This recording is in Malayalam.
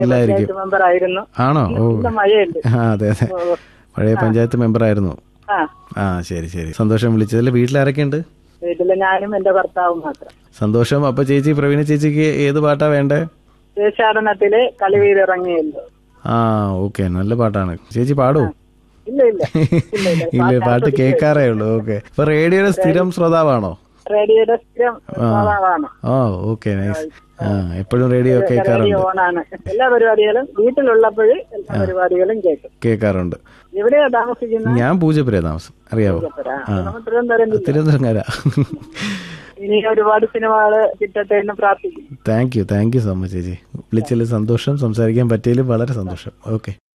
ഇല്ലായിരിക്കും പഞ്ചായത്ത് മെമ്പർ ആയിരുന്നു ആണോ ഓ ഇന്ന് മഴയുണ്ട് ആ അതെ അതെ ഓ, പഴയ പഞ്ചായത്ത് മെമ്പർ ആയിരുന്നു ആ ആ ശരി ശരി സന്തോഷം വിളിച്ചതിൽ വീട്ടിലാരൊക്കെയുണ്ട് വീട്ടില് ഞാനും എന്റെ ഭർത്താവും മാത്രം സന്തോഷം അപ്പൊ ചേച്ചി പ്രവീണ ചേച്ചിക്ക് ഏത് പാട്ടാ വേണ്ടേ ദേശാടനത്തില് കളിവീരിറങ്ങിയല്ലോ ആ ഓക്കെ നല്ല പാട്ടാണ് ചേച്ചി പാടൂ ഇല്ല ഇല്ല ഇല്ല ഇല്ല ഇല്ല പാട്ട് കേൾക്കാറേ ഉള്ളൂ ഓക്കെ അപ്പൊ റേഡിയോയുടെ സ്ഥിരം ശ്രോതാവാണോ റേഡിയോയുടെ സ്ഥിരം സ്വഭാവമാണ് ആ ഓക്കെ നൈസ് ആ എപ്പോഴും റേഡിയോ കേൾക്കാറുണ്ട് റേഡിയോ ഓണാണ് എല്ലാ പരിപാടികളും വീട്ടിലുള്ളപ്പോഴും എല്ലാ പരിപാടികളും കേൾക്കും കേൾക്കാറുണ്ട് എവിടെയാ താമസിക്കുന്നത് ഞാൻ പൂജപ്പുര താമസം അറിയാവോ ആ, നമ്മൾ തിരുവനന്തപുരം ജില്ല. തിരുവനന്തപുരംകാരാ ഇനി ഒരുപാട് സിനിമകള് കിട്ടട്ടെ എന്ന് പ്രാർത്ഥിക്കുന്നു thank you thank you so much ചേച്ചി വിളിച്ചതിൽ സന്തോഷം സംസാരിക്കാൻ പറ്റിയതിൽ വളരെ സന്തോഷം ഓക്കെ